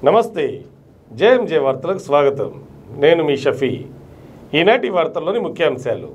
నమస్తే జేఎంజే వార్తలకు స్వాగతం నేను మీ షఫీ ఈనాటి వార్తల్లోని ముఖ్యాంశాలు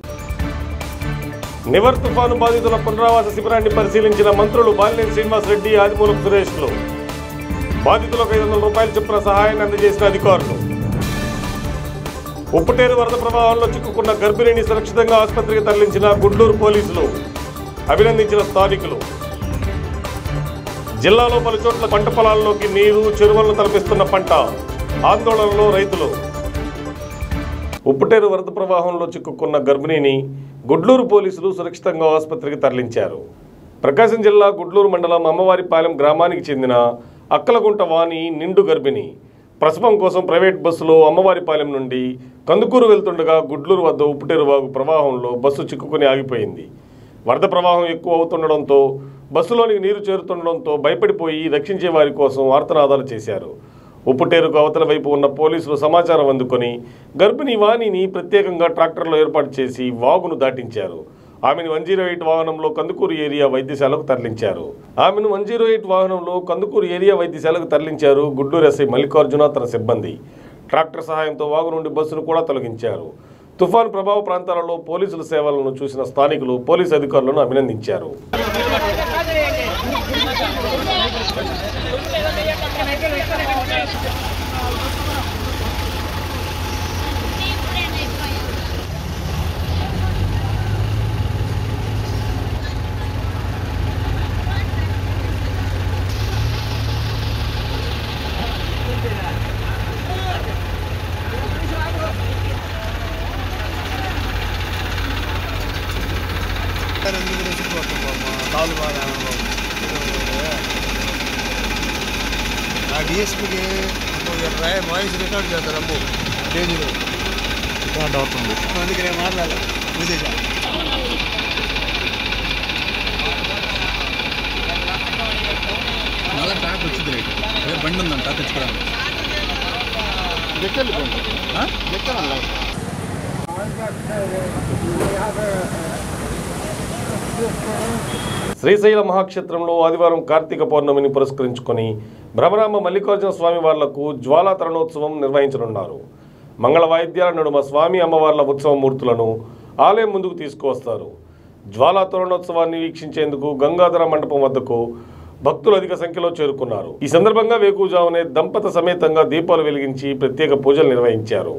నివర్ తుఫాను బాధితుల పునరావాస శిబిరాన్ని పరిశీలించిన మంత్రులు బాలినేని శ్రీనివాసరెడ్డి ఆదిమూలపు సురేష్లు బాధితులకు ఐదు వందల రూపాయల చొప్పున సహాయాన్ని అందజేసిన అధికారులు ఉప్పుటేరు వరద ప్రవాహంలో చిక్కుకున్న గర్భిణిని సురక్షితంగా ఆసుపత్రికి తరలించిన గుంటూరు పోలీసులు అభినందించిన స్థానికులు జిల్లాలో పలు చోట్ల పంట పొలాల్లోకి నీరు చెరువులను తలపిస్తున్న పంట ఆందోళనలో రైతులు ఉప్పుటేరు వరద ప్రవాహంలో చిక్కుకున్న గర్భిణిని గుడ్లూరు పోలీసులు సురక్షితంగా ఆసుపత్రికి తరలించారు ప్రకాశం జిల్లా గుడ్లూరు మండలం అమ్మవారిపాలెం గ్రామానికి చెందిన అక్కలగుంట వాణి నిండు గర్భిణి ప్రసవం కోసం ప్రైవేట్ బస్సులో అమ్మవారిపాలెం నుండి కందుకూరు వెళ్తుండగా గుడ్లూరు వద్ద ఉప్పుటేరు వాగు ప్రవాహంలో బస్సు చిక్కుకుని ఆగిపోయింది వరద ప్రవాహం ఎక్కువ అవుతుండడంతో బస్సులోనికి నీరు చేరుతుండడంతో భయపడిపోయి రక్షించే వారి కోసం ఆర్తనాదాలు చేశారు ఉప్పుటేరుకు అవతల వైపు ఉన్న పోలీసులు సమాచారం అందుకొని గర్భిణి వాణిని ప్రత్యేకంగా ట్రాక్టర్లో ఏర్పాటు చేసి వాగును దాటించారు ఆమెను వన్ జీరో ఎయిట్ వాహనంలో కందుకూరు ఏరియా వైద్యశాలకు తరలించారు ఆమెను వన్ జీరో ఎయిట్ వాహనంలో కందుకూరు ఏరియా వైద్యశాలకు తరలించారు గుడ్లూరు ఎస్ఐ మల్లికార్జున తన సిబ్బంది ట్రాక్టర్ సహాయంతో వాగు నుండి బస్సును కూడా తొలగించారు తుఫాన్ ప్రభావ ప్రాంతాలలో పోలీసుల సేవలను చూసిన స్థానికులు పోలీసు అధికారులను అభినందించారు ఆ డిఎస్పీకి వాయిస్ రికార్డ్ చేస్తారు అమ్ము స్టేజ్లో డౌట్ ఉంది అందుకే నేను మాట్లాడాలి విదేశ మళ్ళీ ట్రాక్ వచ్చింది రేటు అదే బండి ఉందంట తెచ్చుకోవడానికి ఆ? శ్రీశైల మహాక్షేత్రంలో ఆదివారం కార్తీక పౌర్ణమిని పురస్కరించుకొని భ్రమరామ మల్లికార్జున స్వామి వార్లకు జ్వాలా తరుణోత్సవం నిర్వహించనున్నారు మంగళ వాయిద్యాల నడుమ స్వామి అమ్మవార్ల ఉత్సవ మూర్తులను ఆలయం ముందుకు తీసుకువస్తారు జ్వాలా తరుణోత్సవాన్ని వీక్షించేందుకు గంగాధర మండపం వద్దకు భక్తులు అధిక సంఖ్యలో చేరుకున్నారు ఈ సందర్భంగా వేకుజామునే దంపత సమేతంగా దీపాలు వెలిగించి ప్రత్యేక పూజలు నిర్వహించారు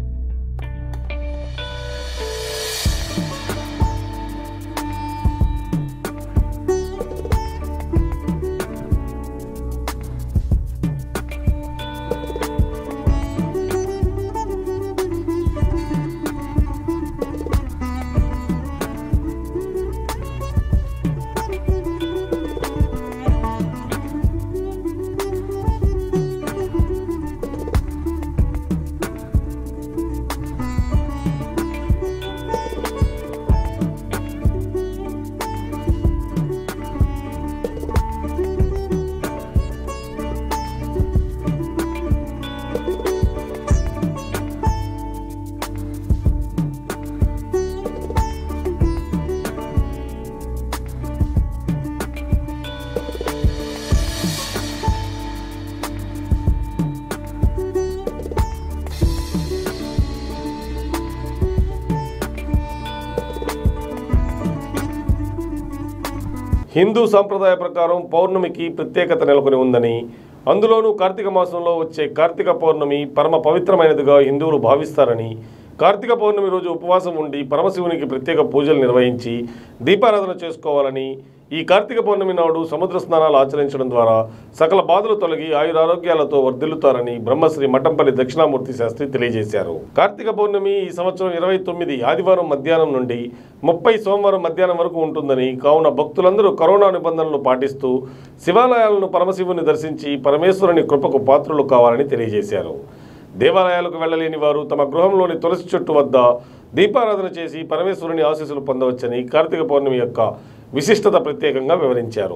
హిందూ సాంప్రదాయ ప్రకారం పౌర్ణమికి ప్రత్యేకత నెలకొని ఉందని అందులోనూ కార్తీక మాసంలో వచ్చే కార్తీక పౌర్ణమి పరమ పవిత్రమైనదిగా హిందువులు భావిస్తారని కార్తీక పౌర్ణమి రోజు ఉపవాసం ఉండి పరమశివునికి ప్రత్యేక పూజలు నిర్వహించి దీపారాధన చేసుకోవాలని ఈ కార్తీక పౌర్ణమి నాడు సముద్ర స్నానాలు ఆచరించడం ద్వారా సకల బాధలు తొలగి ఆయురారోగ్యాలతో వర్ధిల్లుతారని బ్రహ్మశ్రీ మఠంపల్లి దక్షిణామూర్తి శాస్త్రి తెలియజేశారు కార్తీక పౌర్ణమి ఈ సంవత్సరం ఇరవై తొమ్మిది ఆదివారం మధ్యాహ్నం నుండి ముప్పై సోమవారం మధ్యాహ్నం వరకు ఉంటుందని కావున భక్తులందరూ కరోనా నిబంధనలు పాటిస్తూ శివాలయాలను పరమశివుని దర్శించి పరమేశ్వరుని కృపకు పాత్రులు కావాలని తెలియజేశారు దేవాలయాలకు వెళ్ళలేని వారు తమ గృహంలోని తులసి చెట్టు వద్ద దీపారాధన చేసి పరమేశ్వరుని ఆశీస్సులు పొందవచ్చని కార్తీక పౌర్ణమి యొక్క విశిష్టత ప్రత్యేకంగా వివరించారు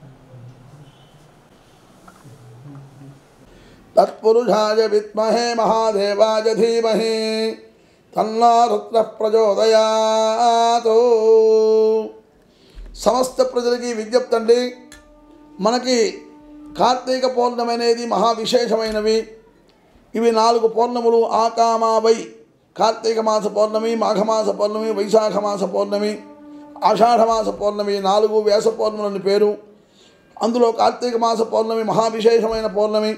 తత్పురుషాయ విద్మహే మహాదేవాయ ధీమహి తన్నా రుద్ర ప్రచోదయాతు సమస్త ప్రజలకి విజ్ఞప్తి అండి మనకి కార్తీక పౌర్ణమి అనేది మహా విశేషమైనవి ఇవి నాలుగు పౌర్ణములు ఆకామావై కార్తీక మాస పౌర్ణమి మాఘమాస పౌర్ణమి వైశాఖ మాస పౌర్ణమి ఆషాఢమాస పౌర్ణమి నాలుగు వ్యాస పౌర్ణములని పేరు అందులో కార్తీక మాస పౌర్ణమి మహా విశేషమైన పౌర్ణమి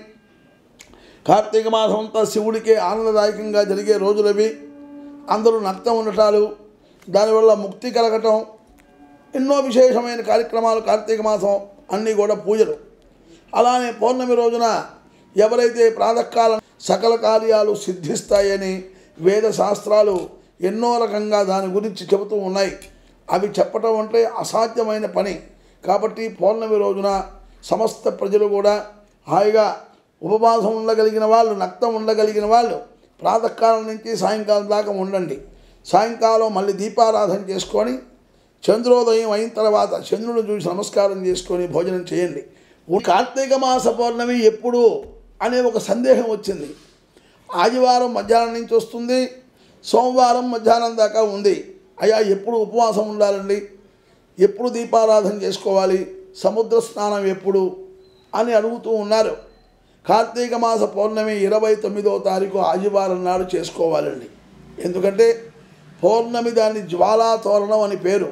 కార్తీక మాసం అంతా శివుడికే ఆనందదాయకంగా జరిగే రోజులవి అందరూ నక్తం ఉండటాలు దానివల్ల ముక్తి కలగటం ఎన్నో విశేషమైన కార్యక్రమాలు కార్తీక మాసం అన్నీ కూడా పూజలు అలానే పౌర్ణమి రోజున ఎవరైతే ప్రాతకాలం సకల కార్యాలు సిద్ధిస్తాయని వేద శాస్త్రాలు ఎన్నో రకంగా దాని గురించి చెబుతూ ఉన్నాయి అవి చెప్పటం అంటే అసాధ్యమైన పని కాబట్టి పౌర్ణమి రోజున సమస్త ప్రజలు కూడా హాయిగా ఉపవాసం ఉండగలిగిన వాళ్ళు నక్తం ఉండగలిగిన వాళ్ళు ప్రాతకాలం నుంచి సాయంకాలం దాకా ఉండండి సాయంకాలం మళ్ళీ దీపారాధన చేసుకొని చంద్రోదయం అయిన తర్వాత చంద్రుని చూసి నమస్కారం చేసుకొని భోజనం చేయండి కార్తీక మాస పౌర్ణమి ఎప్పుడు అనే ఒక సందేహం వచ్చింది ఆదివారం మధ్యాహ్నం నుంచి వస్తుంది సోమవారం మధ్యాహ్నం దాకా ఉంది అయ్యా ఎప్పుడు ఉపవాసం ఉండాలండి ఎప్పుడు దీపారాధన చేసుకోవాలి సముద్ర స్నానం ఎప్పుడు అని అడుగుతూ ఉన్నారు కార్తీక మాస పౌర్ణమి ఇరవై తొమ్మిదవ తారీఖు ఆదివారం నాడు చేసుకోవాలండి ఎందుకంటే పౌర్ణమి దాన్ని జ్వాలా తోరణం అని పేరు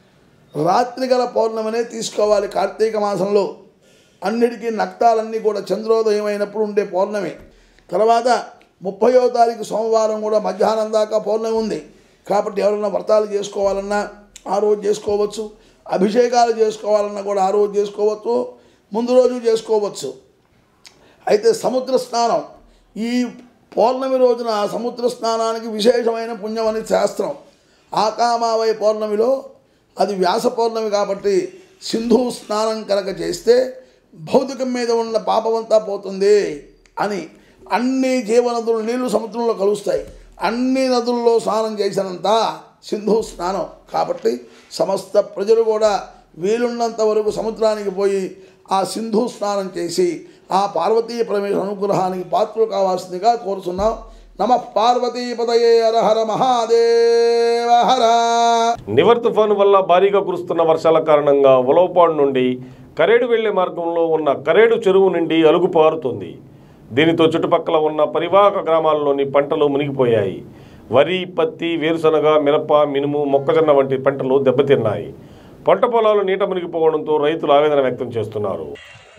రాత్రి గల పౌర్ణమినే తీసుకోవాలి కార్తీక మాసంలో అన్నిటికీ నక్తాలన్నీ కూడా చంద్రోదయం అయినప్పుడు ఉండే పౌర్ణమి తర్వాత ముప్పయో తారీఖు సోమవారం కూడా మధ్యాహ్నం దాకా పౌర్ణమి ఉంది కాబట్టి ఎవరైనా వ్రతాలు చేసుకోవాలన్నా ఆ రోజు చేసుకోవచ్చు అభిషేకాలు చేసుకోవాలన్నా కూడా ఆ రోజు చేసుకోవచ్చు ముందు రోజు చేసుకోవచ్చు అయితే సముద్ర స్నానం ఈ పౌర్ణమి రోజున సముద్ర స్నానానికి విశేషమైన పుణ్యం అని శాస్త్రం ఆకామావై పౌర్ణమిలో అది వ్యాస పౌర్ణమి కాబట్టి సింధు స్నానం కనుక చేస్తే భౌతికం మీద ఉన్న పాపమంతా పోతుంది అని అన్ని జీవనదులు నీళ్లు సముద్రంలో కలుస్తాయి అన్ని నదుల్లో స్నానం చేసినంత సింధు స్నానం కాబట్టి సమస్త ప్రజలు కూడా వీలున్నంత వరకు సముద్రానికి పోయి ఆ సింధు స్నానం చేసి ఆ పార్వతీ పరమేశ్వర అనుగ్రహానికి పాత్రలు కావాల్సిందిగా కోరుతున్నాం నమ పార్వతీపదయే హర మహాదేవ హర నివర్ తుఫాను వల్ల భారీగా కురుస్తున్న వర్షాల కారణంగా ఉలవపాడు నుండి కరేడు వెళ్లే మార్గంలో ఉన్న కరేడు చెరువు నుండి అలుగు పారుతుంది దీనితో చుట్టుపక్కల ఉన్న పరివాహక గ్రామాల్లోని పంటలు మునిగిపోయాయి వరి పత్తి వేరుశనగ మిరప మినుము మొక్కజొన్న వంటి పంటలు దెబ్బతిన్నాయి పంట పొలాలు నీట మునిగిపోవడంతో రైతులు ఆవేదన వ్యక్తం చేస్తున్నారు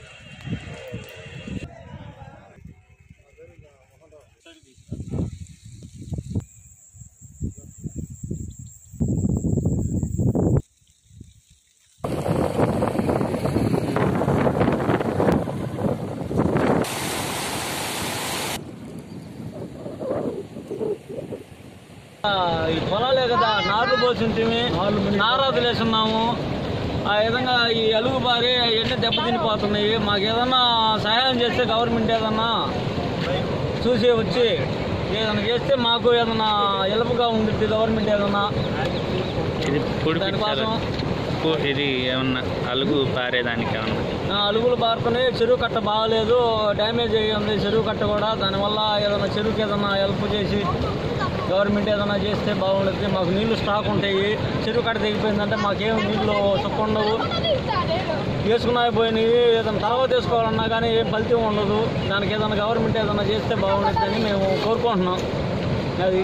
ఆ, ఈ పొలాలే కదా నార్లు పోసింటివి నారాజు వేసున్నాము ఆ విధంగా ఈ అలుగు బారి అవన్నీ దెబ్బతినిపోతున్నాయి మాకు ఏదన్నా సహాయం చేస్తే గవర్నమెంట్ ఏదన్నా చూసి వచ్చి ఏదైనా చేస్తే మాకు ఏదన్నా ఎలుపుగా ఉంటుంది గవర్నమెంట్ ఏదన్నా ఇది పొడి దానికోసం పు- ఇది ఏమన్నా అలుగు పారేదానికి ఏమన్నా ఆ, అలుగులు బారుతున్నాయి చెరువు కట్ట బాగలేదు డ్యామేజ్ అయ్యి ఉంది చెరువు కట్ట కూడా దానివల్ల ఏదైనా చెరువుకి ఏదైనా హెల్ప్ చేసి గవర్నమెంట్ ఏదైనా చేస్తే బాగుంటుంది మాకు నీళ్లు స్టాక్ ఉంటాయి చెరువు కట్ట తెగిపోయిందంటే మాకేం నీళ్లు చుక్క ఉండవు వేసుకున్నాయి పోయినాయి ఏదైనా తర్వాత వేసుకోవాలన్నా కానీ ఏం ఫలితం ఉండదు దానికి ఏదైనా గవర్నమెంట్ ఏదైనా చేస్తే బాగుంటుందని మేము కోరుకుంటున్నాం అది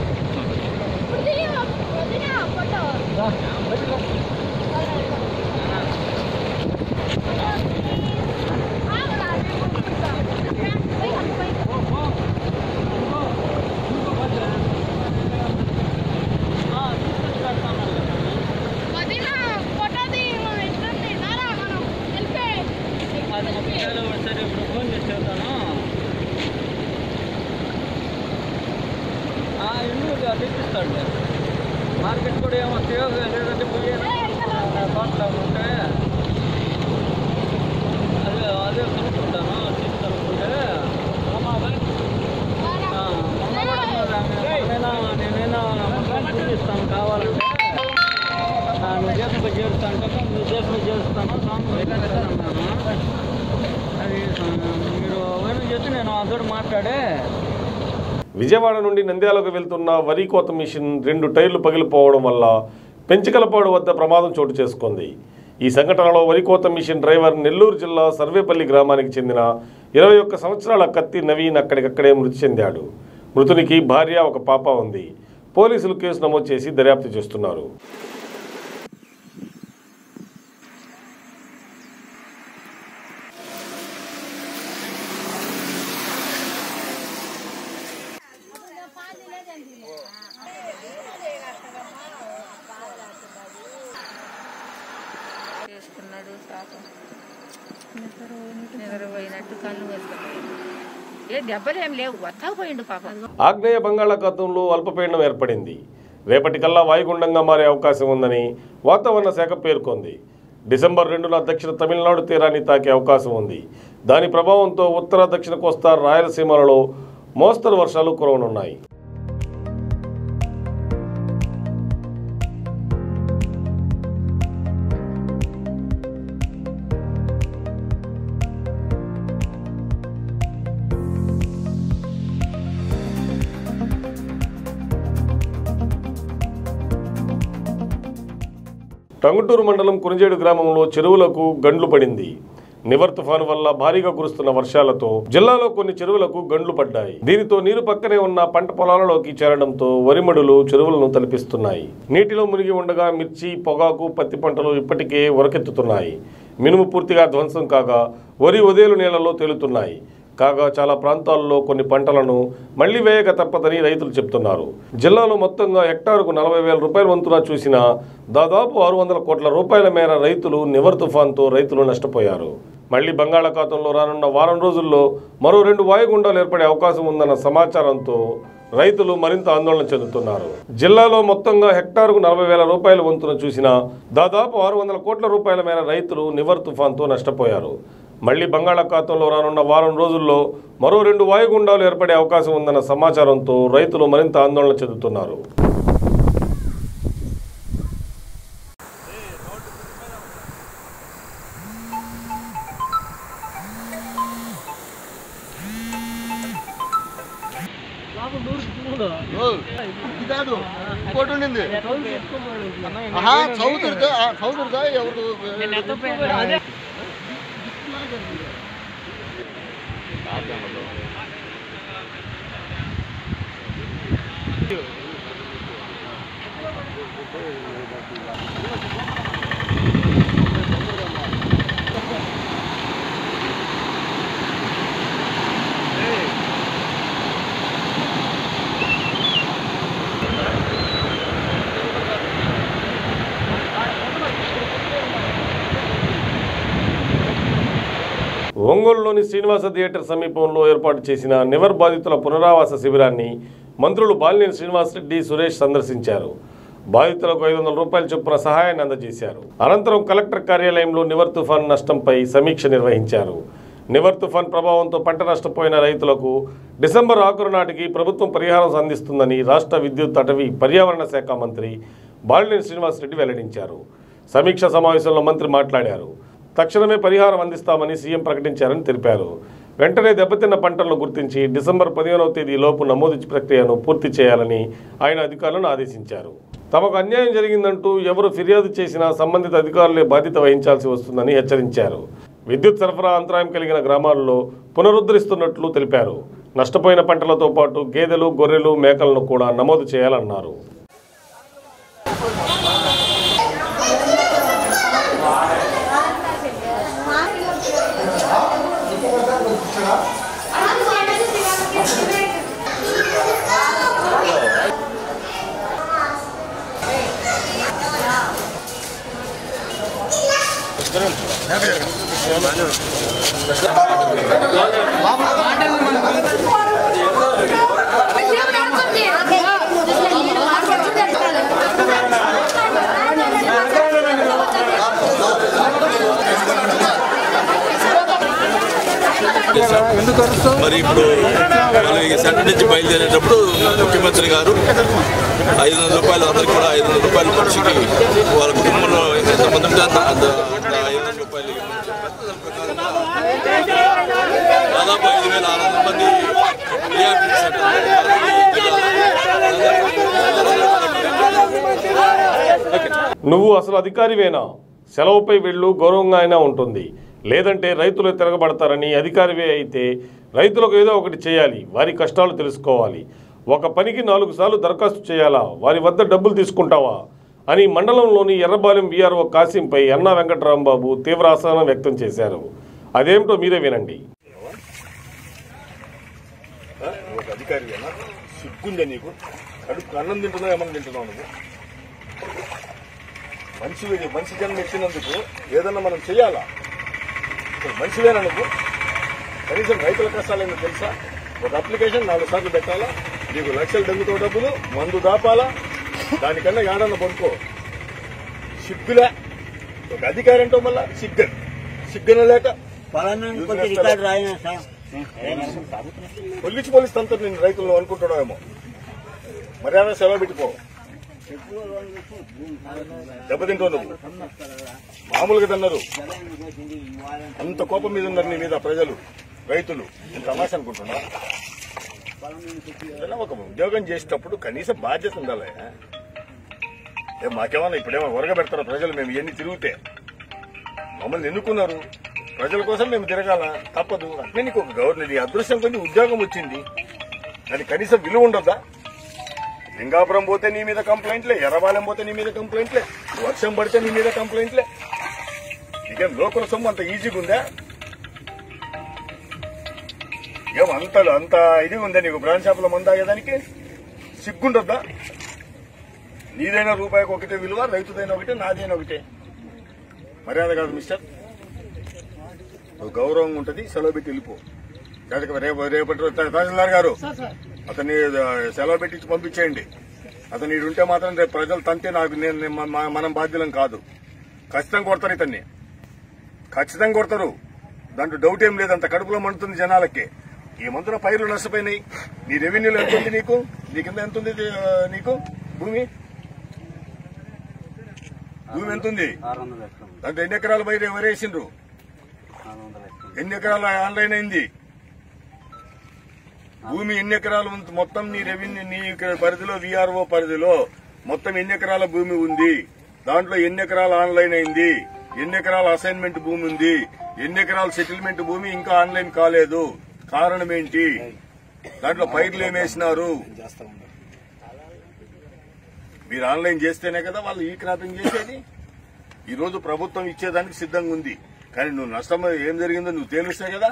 వదిన ఫోటో తీయమా ఇట్లుంది నారా మనం వెళ్ళిపోయి అది ముప్పై వేలు సరే ఇప్పుడు ఫోన్ చేసి చెప్తాను ఇల్లు తెప్పిస్తాడు మార్కెట్ కూడా ఏమో సేవ లేదంటే పోయే తోటలో ఉంటే అదే అదే కనుక్కుంటాను తీసి కనుక్కుంటే ఆ, మొన్న కూడా నేనైనా నేనైనా మొత్తం ఇస్తాను కావాలంటే ఆ, నువ్వు చేసిన చేరుస్తాను కదా నువ్వు చేసిన చేరుస్తాను స్వామి అన్నాను అది ఆ, మీరు వేణు చేసి నేను అతడు మాట్లాడే విజయవాడ నుండి నంద్యాలకు వెళ్తున్న వరి కోత మిషన్ రెండు టైర్లు పగిలిపోవడం వల్ల పెంచికలపాడు వద్ద ప్రమాదం చోటు చేసుకుంది ఈ సంఘటనలో వరికోత మిషన్ డ్రైవర్ నెల్లూరు జిల్లా సర్వేపల్లి గ్రామానికి చెందిన ఇరవై ఒక్క సంవత్సరాల కత్తి నవీన్ అక్కడికక్కడే మృతి చెందాడు మృతునికి భార్య ఒక పాప ఉంది పోలీసులు కేసు నమోదు చేసి దర్యాప్తు చేస్తున్నారు చేసుకున్నాడు పాపం నిద్రపోయినట్టు కళ్ళు వేసుకున్నాడు ఏ దెబ్బలు ఏం లేవు వత్తకు పోయిండు పాపం ఆగ్నేయ బంగాళాఖాతంలో అల్పపీడనం ఏర్పడింది రేపటికల్లా వాయుగుండంగా మారే అవకాశం ఉందని వాతావరణ శాఖ పేర్కొంది డిసెంబర్ రెండున దక్షిణ తమిళనాడు తీరాన్ని తాకే అవకాశం ఉంది దాని ప్రభావంతో ఉత్తర దక్షిణ కోస్తా రాయలసీమలలో మోస్తరు వర్షాలు కురవనున్నాయి టంగుటూరు మండలం కురిజేడు గ్రామంలో చెరువులకు గండ్లు పడింది నివర్ తుఫాను వల్ల భారీగా కురుస్తున్న వర్షాలతో జిల్లాలో కొన్ని చెరువులకు గండ్లు పడ్డాయి దీనితో నీరు పక్కనే ఉన్న పంట పొలాలలోకి చేరడంతో వరిమడులు చెరువులను తలపిస్తున్నాయి నీటిలో మునిగి ఉండగా మిర్చి పొగాకు పత్తి పంటలు ఇప్పటికే ఉరకెత్తుతున్నాయి మినుము పూర్తిగా ధ్వంసం కాగా వరి ఉదయలు నీళ్లలో తేలుతున్నాయి కాగా చాలా ప్రాంతాల్లో కొన్ని పంటలను మళ్లీ వేయక తప్పదని రైతులు చెప్తున్నారు జిల్లాలో మొత్తంగా హెక్టారుకు నలభై వేల రూపాయల వంతున చూసిన దాదాపు ఆరు వందల కోట్ల రూపాయల మేర రైతులు నివర్ తుఫాన్తో రైతులు నష్టపోయారు మళ్లీ బంగాళాఖాతంలో రానున్న వారం రోజుల్లో మరో రెండు వాయుగుండాలు ఏర్పడే అవకాశం ఉందన్న సమాచారంతో రైతులు మరింత ఆందోళన చెందుతున్నారు జిల్లాలో మొత్తంగా హెక్టారుకు నలభై వేల రూపాయల వంతున చూసిన దాదాపు ఆరు వందల కోట్ల రూపాయల మేర రైతులు నివర్ తుఫాన్తో నష్టపోయారు మళ్లీ బంగాళాఖాతంలో రానున్న వారం రోజుల్లో మరో రెండు వాయుగుండాలు ఏర్పడే అవకాశం ఉందన్న సమాచారంతో రైతులు మరింత ఆందోళన చెందుతున్నారు ఇది కాదు ఇంకోటి ఉండింది ఆహా చౌదరిదా చౌదరిదా ఎవరు ఒంగోలులోని శ్రీనివాస థియేటర్ సమీపంలో ఏర్పాటు చేసిన నివర్ బాధితుల పునరావాస శిబిరాన్ని మంత్రులు బాలినేని శ్రీనివాసరెడ్డి సురేష్ సందర్శించారు బాధితులకు ఐదు వందల రూపాయల చొప్పున సహాయాన్ని అందజేశారు అనంతరం కలెక్టర్ కార్యాలయంలో నివర్ తుఫాన్ నష్టంపై సమీక్ష నిర్వహించారు నివర్ తుఫాన్ ప్రభావంతో పంట నష్టపోయిన రైతులకు డిసెంబర్ ఆఖరు నాటికి ప్రభుత్వం పరిహారం అందిస్తుందని రాష్ట్ర విద్యుత్ అటవీ పర్యావరణ శాఖ మంత్రి బాలినేని శ్రీనివాసరెడ్డి వెల్లడించారు సమీక్ష సమావేశంలో మంత్రి మాట్లాడారు తక్షణమే పరిహారం అందిస్తామని సీఎం ప్రకటించారని తెలిపారు వెంటనే దెబ్బతిన్న పంటలను గుర్తించి డిసెంబర్ పదిహేనవ తేదీ లోపు నమోదు ప్రక్రియను పూర్తి చేయాలని ఆయన అధికారులను ఆదేశించారు తమకు అన్యాయం జరిగిందంటూ ఎవరు ఫిర్యాదు చేసినా సంబంధిత అధికారులే బాధ్యత వహించాల్సి వస్తుందని హెచ్చరించారు విద్యుత్ సరఫరా అంతరాయం కలిగిన గ్రామాల్లో పునరుద్ధరిస్తున్నట్లు తెలిపారు నష్టపోయిన పంటలతో పాటు గేదెలు గొర్రెలు మేకలను కూడా నమోదు చేయాలన్నారు మరి ఇప్పుడు మనం ఈ సెంటర్ నుంచి బయలుదేరేటప్పుడు ముఖ్యమంత్రి గారు ఐదు వందల రూపాయలు అందరికి కూడా ఐదు వందల రూపాయలు మనిషికి వాళ్ళ కుటుంబంలో ఎంతమంది ఉంటే అంత అంత అంత ఐదు వందల రూపాయలు ఇవ్వమని చెప్పారు. దాదాపు ఐదు వేల ఆరు వందల మంది రియాక్టివ్ నువ్వు అసలు అధికారివేనా సెలవుపై వెళ్ళు గౌరవంగా అయినా ఉంటుంది లేదంటే రైతులు తిరగబడతారని అధికారివే అయితే రైతులకు ఏదో ఒకటి చేయాలి వారి కష్టాలు తెలుసుకోవాలి ఒక పనికి నాలుగు సార్లు దరఖాస్తు చేయాలా వారి వద్ద డబ్బులు తీసుకుంటావా అని మండలంలోని ఎర్రబాలెం వీఆర్ఓ కాసింపై అన్నా వెంకటరాంబాబు తీవ్ర అసహనం వ్యక్తం చేశారు అదేమిటో మీరే వినండి ఒక అధికారివేనా సిగ్గుందే నీకు కడుపు అన్నం తింటున్నావు ఏమన్నా తింటున్నావు నువ్వు మనిషి మనిషి జన్మ ఇచ్చినందుకు ఏదన్నా మనం చెయ్యాలా అసలు మనిషివేనా నువ్వు కనీసం రైతుల కష్టాలు ఏంటో తెలుసా ఒక అప్లికేషన్ నాలుగు సార్లు పెట్టాలా నీకు లక్షలు డబ్బుతో డబ్బులు మందు దాపాలా దానికన్నా ఏడన్నా పడుకో సిగ్గులే ఒక అధికారి అంటో మళ్ళా సిగ్గన్ సిగ్గన లేక పొల్లిచి పోలీస్ తంతా నేను రైతులను అనుకుంటున్నావేమో మర్యాద సెలవు పెట్టుకో దెబ్బతింటావు నువ్వు మామూలుగా తిన్నారు అంత కోపం మీద ఉన్నారు నీ మీద ప్రజలు రైతులు నేను తమాష అనుకుంటున్నా ఏదైనా ఒక ఉద్యోగం చేసేటప్పుడు కనీసం బాధ్యత ఉండాలి ఏ మాకేమన్నా ఇప్పుడేమో ఉరగ పెడతారు ప్రజలు మేము ఇవన్నీ తిరిగితే మమ్మల్ని ఎన్నుకున్నారు ప్రజల కోసం మేము తిరగాల తప్పదు అట్లే నీకు ఒక గవర్నర్ నీ అదృష్టం కొన్ని ఉద్యోగం వచ్చింది దానికి కనీసం విలువ ఉండదా లింగాపురం పోతే నీ మీద కంప్లైంట్లే ఎర్రబాలెం పోతే నీ మీద కంప్లైంట్లే వర్షం పడితే నీ మీద కంప్లైంట్లే నీకేం లోకల సొమ్ము అంత ఈజీగా ఉందా ఏం అంత అంత ఇది ఉందా నీకు బ్రాండ్ షాపులో మందు తాగేదానికి సిగ్గుండొద్దా నీదైనా రూపాయికి ఒకటే విలువ రైతుదైనా ఒకటే నాదైనా ఒకటే మర్యాద కాదు మిస్టర్ నువ్వు గౌరవంగా ఉంటది సెలవు పెట్టి వెళ్ళిపో జాతక రేపు రేపటి రోజు తహసీల్దార్ గారు అతన్ని ఆ, సెలవు పెట్టించి పంపించేయండి అతను ఈడు ఉంటే మాత్రం రేపు ప్రజలు తంతే నాకు నేను నేను- మ- మనం బాధ్యులం కాదు ఖచ్చితంగా కొడతారు ఇతన్ని ఖచ్చితంగా కొడతారు దాంట్లో డౌట్ ఏం లేదు అంత కడుపులో మండుతుంది జనాలకి ఈ మందున పైర్లు నష్టపోయినాయి నీ రెవెన్యూలో ఎంత ఉంది నీకు నీ కింద ఎంత ఉంది ఆ, నీకు భూమి భూమి ఎంత ఉంది దాంట్లో ఎన్ని ఎకరాల పైరు ఎవరు వేసిండ్రు ఎన్ని ఎకరాల ఆన్లైన్ అయింది భూమి ఎన్ని ఎకరాలు ఉంది మొత్తం నీ రెవెన్యూ నీ ఇక్కడ పరిధిలో విఆర్ఓ పరిధిలో మొత్తం ఎన్ని ఎకరాల భూమి ఉంది దాంట్లో ఎన్ని ఎకరాల ఆన్లైన్ అయింది ఎన్ని ఎకరాల అసైన్మెంట్ భూమి ఉంది ఎన్ని ఎకరాల సెటిల్మెంట్ భూమి ఇంకా ఆన్లైన్ కాలేదు కారణం ఏంటి దాంట్లో పైర్లు ఏమేసినారు మీరు ఆన్లైన్ చేస్తేనే కదా వాళ్ళు ఈ క్రాపింగ్ చేసేది ఈ రోజు ప్రభుత్వం ఇచ్చేదానికి సిద్ధంగా ఉంది కానీ నువ్వు నష్టం ఏం జరిగిందో నువ్వు తేలుస్తే కదా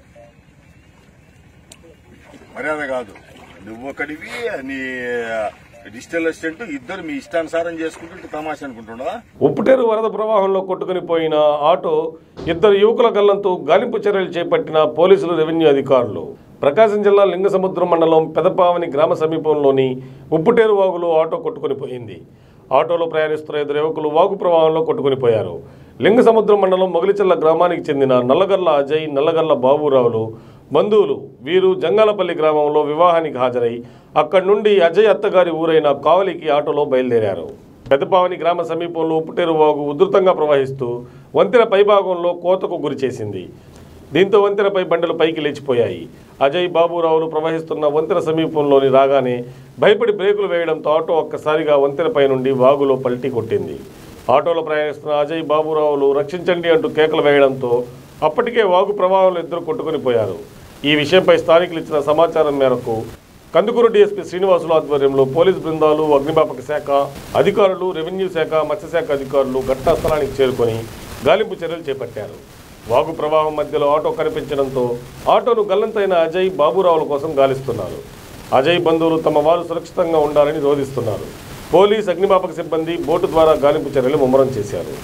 మర్యాద కాదు నువ్వు ఒకటివి నీ డిజిటల్ అసిస్టెంట్ ఇద్దరు మీ ఇష్టానుసారం చేసుకుంటుంటే తమాషా అనుకుంటున్నావా ఉప్పుటేరు వరద ప్రవాహంలో కొట్టుకుని పోయిన ఆటో ఇద్దరు యువకుల గల్లంతో గాలింపు చర్యలు చేపట్టిన పోలీసులు రెవెన్యూ అధికారులు ప్రకాశం జిల్లా లింగసముద్రం మండలం పెదపావని గ్రామ సమీపంలోని ఉప్పుటేరు వాగులో ఆటో కొట్టుకుని పోయింది ఆటోలో ప్రయాణిస్తున్న ఇద్దరు యువకులు వాగు ప్రవాహంలో కొట్టుకుని పోయారు లింగసముద్రం మండలం మొగలిచెల్ల గ్రామానికి చెందిన నల్లగల్ల అజయ్ నల్లగల్ల బాబురావులు బంధువులు వీరు జంగాలపల్లి గ్రామంలో వివాహానికి హాజరై అక్కడి నుండి అజయ్ అత్తగారి ఊరైన కావలికి ఆటోలో బయలుదేరారు పెద్దపావని గ్రామ సమీపంలో ఉప్పుటేరు వాగు ఉధృతంగా ప్రవహిస్తూ వంతెన పైభాగంలో కోతకు గురిచేసింది దీంతో వంతెనపై బండలు పైకి లేచిపోయాయి అజయ్ బాబురావులు ప్రవహిస్తున్న వంతెన సమీపంలోని రాగానే భయపడి బ్రేకులు వేయడంతో ఆటో ఒక్కసారిగా వంతెనపై నుండి వాగులో పల్టీ కొట్టింది ఆటోలో ప్రయాణిస్తున్న అజయ్ బాబురావులు రక్షించండి అంటూ కేకలు వేయడంతో అప్పటికే వాగు ప్రవాహంలో ఇద్దరు కొట్టుకుని పోయారు ఈ విషయంపై స్థానికులు ఇచ్చిన సమాచారం మేరకు కందుకూరు డీఎస్పీ శ్రీనివాసులు ఆధ్వర్యంలో పోలీస్ బృందాలు అగ్నిమాపక శాఖ అధికారులు రెవెన్యూ శాఖ మత్స్యశాఖ అధికారులు ఘటనా స్థలానికి చేరుకొని గాలింపు చర్యలు చేపట్టారు వాగు ప్రవాహం మధ్యలో ఆటో కనిపించడంతో ఆటోను గల్లంతైన అజయ్ బాబురావుల కోసం గాలిస్తున్నారు అజయ్ బంధువులు తమ వారు సురక్షితంగా ఉండాలని రోధిస్తున్నారు పోలీస్ అగ్నిమాపక సిబ్బంది బోటు ద్వారా గాలింపు చర్యలు ముమ్మరం చేశారు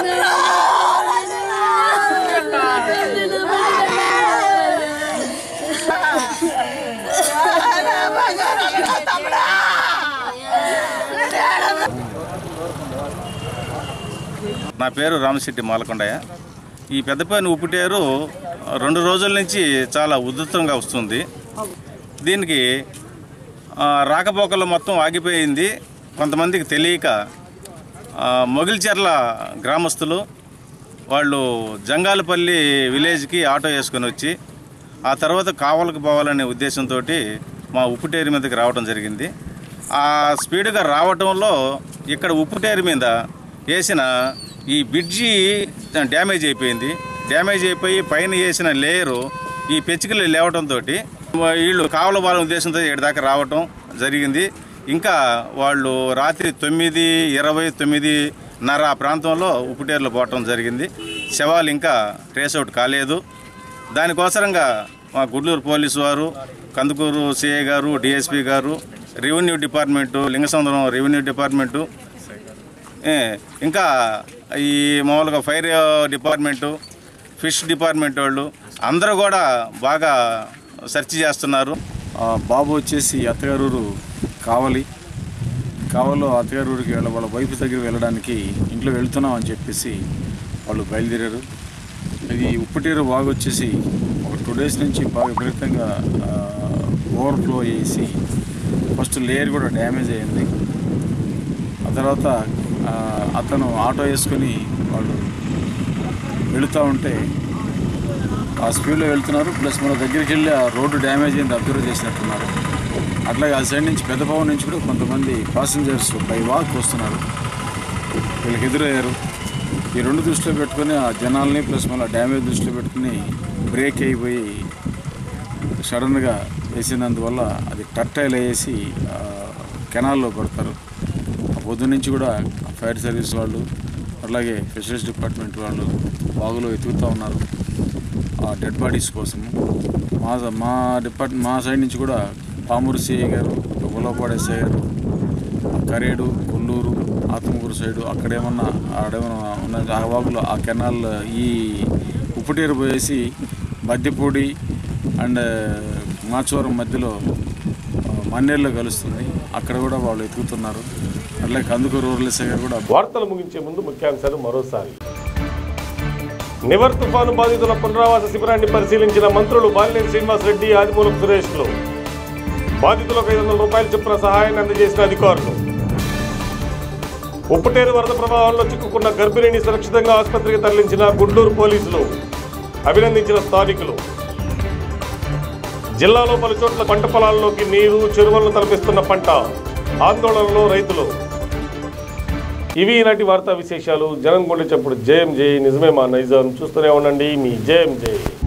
నా పేరు రామశెట్టి మాలకొండయ్య ఈ పెద్దపైన ఉప్పుటేరు రెండు రోజుల నుంచి చాలా ఉధృతంగా వస్తుంది దీనికి ఆ, రాకపోకలు మొత్తం ఆగిపోయింది కొంతమందికి తెలియక ఆ, మొగిల్చెర్ల గ్రామస్తులు వాళ్ళు జంగాలపల్లి విలేజ్కి ఆటో వేసుకొని వచ్చి ఆ తర్వాత కావలకు పోవాలనే ఉద్దేశంతో మా ఉప్పుటేరు మీదకి రావడం జరిగింది ఆ స్పీడ్గా రావటంలో ఇక్కడ ఉప్పుటేరు మీద వేసిన ఈ బ్రిడ్జి డ్యామేజ్ అయిపోయింది డ్యామేజ్ అయిపోయి పైన వేసిన లేయరు ఈ పెచ్చుకలు లేవడంతో వీళ్ళు కావల వాళ్ళ ఉద్దేశంతో ఇక్కడ దాకా రావటం జరిగింది ఇంకా వాళ్ళు రాత్రి తొమ్మిది ఇరవై తొమ్మిదిన్నర ఆ ప్రాంతంలో ఉప్పుటేరులో పోవటం జరిగింది శవాలు ఇంకా ట్రేస్ అవుట్ కాలేదు దానికోసరంగా మా గుడ్లూరు పోలీసు వారు కందుకూరు సిఐ గారు డిఎస్పి గారు revenue department Lingasamudram revenue department ఏ, ఇంకా ఈ మామూలుగా ఫైర్ డిపార్ట్మెంటు ఫిష్ డిపార్ట్మెంట్ వాళ్ళు అందరూ కూడా బాగా సెర్చ్ చేస్తున్నారు ఆ బాబు వచ్చేసి అత్తగారూరు కావలి కావలో అత్తగారూరికి వెళ్ళ వాళ్ళ వైఫ్ దగ్గర వెళ్ళడానికి ఇంట్లో వెళ్తున్నాం అని చెప్పేసి వాళ్ళు బయలుదేరారు ఇది ఉప్పుటేరు బాగా వచ్చేసి ఒక టూ డేస్ నుంచి బాగా విపరీతంగా ఓవర్ఫ్లో చేసి ఫస్ట్ లేయర్ కూడా డ్యామేజ్ అయింది ఆ తర్వాత ఆ, అతను ఆటో వేసుకొని వాళ్ళు వెళుతూ ఉంటే ఆ స్పీడ్లో వెళ్తున్నారు ప్లస్ మన దగ్గరికి వెళ్ళి ఆ రోడ్డు డ్యామేజ్ అయింది అబ్జర్వ్ చేసినట్టున్నారు అట్లాగే ఆ సైడ్ నుంచి పెద్ద భవన్ నుంచి కూడా కొంతమంది పాసింజర్స్ బై వాక్ వస్తున్నారు వీళ్ళకి ఎదురయ్యారు ఈ రెండు దృష్టిలో పెట్టుకొని ఆ జనాల్ని ప్లస్ మళ్ళీ డ్యామేజ్ దృష్టిలో పెట్టుకుని బ్రేక్ అయిపోయి సడన్గా వేసినందువల్ల అది టర్టైల్ వేసి ఆ, కెనాల్లో పడతారు ఆ పొద్దు నుంచి కూడా ఫైర్ సర్వీస్ వాళ్ళు అలాగే ఫిషరీస్ డిపార్ట్మెంట్ వాళ్ళు బాగులో వెతుకుతూ ఉన్నారు ఆ డెడ్ బాడీస్ కోసము మా మా డిపార్ట్ మా సైడ్ నుంచి కూడా పామూరు సిఐ గారు ఉలవపాడు ఎస్ఐ గారు కరేడు కొల్లూరు ఆత్మకూరు సైడు అక్కడేమన్నా ఆడేమన్నా ఉన్న ఆ వాగులో ఆ కెనాల్ ఈ ఉప్పుటేరు పోయేసి మధ్యపూడి అండ్ మాచవరం మధ్యలో ఆ, మన్నేరులో కలుస్తుంది అక్కడ కూడా వాళ్ళు ఎతుకుతున్నారు అట్లాగే కందుకూరు రూరల్ ఎస్ఐ గారు కూడా వార్తలు ముగించే ముందు ముఖ్యాంశాలు మరోసారి నివర్ తుఫాను బాధితుల పునరావాస శిబిరాన్ని పరిశీలించిన మంత్రులు బాలినేని శ్రీనివాసరెడ్డి ఆదిమూలపు సురేష్లు బాధితులకు ఐదు వందల రూపాయల చొప్పున సహాయాన్ని అందజేసిన అధికారులు ఉప్పుటేరు వరద ప్రవాహంలో చిక్కుకున్న గర్భిణిని సురక్షితంగా ఆసుపత్రికి తరలించిన గుంటూరు పోలీసులు అభినందించిన స్థానికులు జిల్లాలో పలు చోట్ల పంట పొలాల్లోకి నీరు చెరువులను తలపిస్తున్న పంట ఆందోళనలో రైతులు ఇవి ఈనాటి వార్తా విశేషాలు జనం గుండె చప్పుడు జయం జై నిజమే మా నైజాం చూస్తూనే ఉండండి మీ జయం జై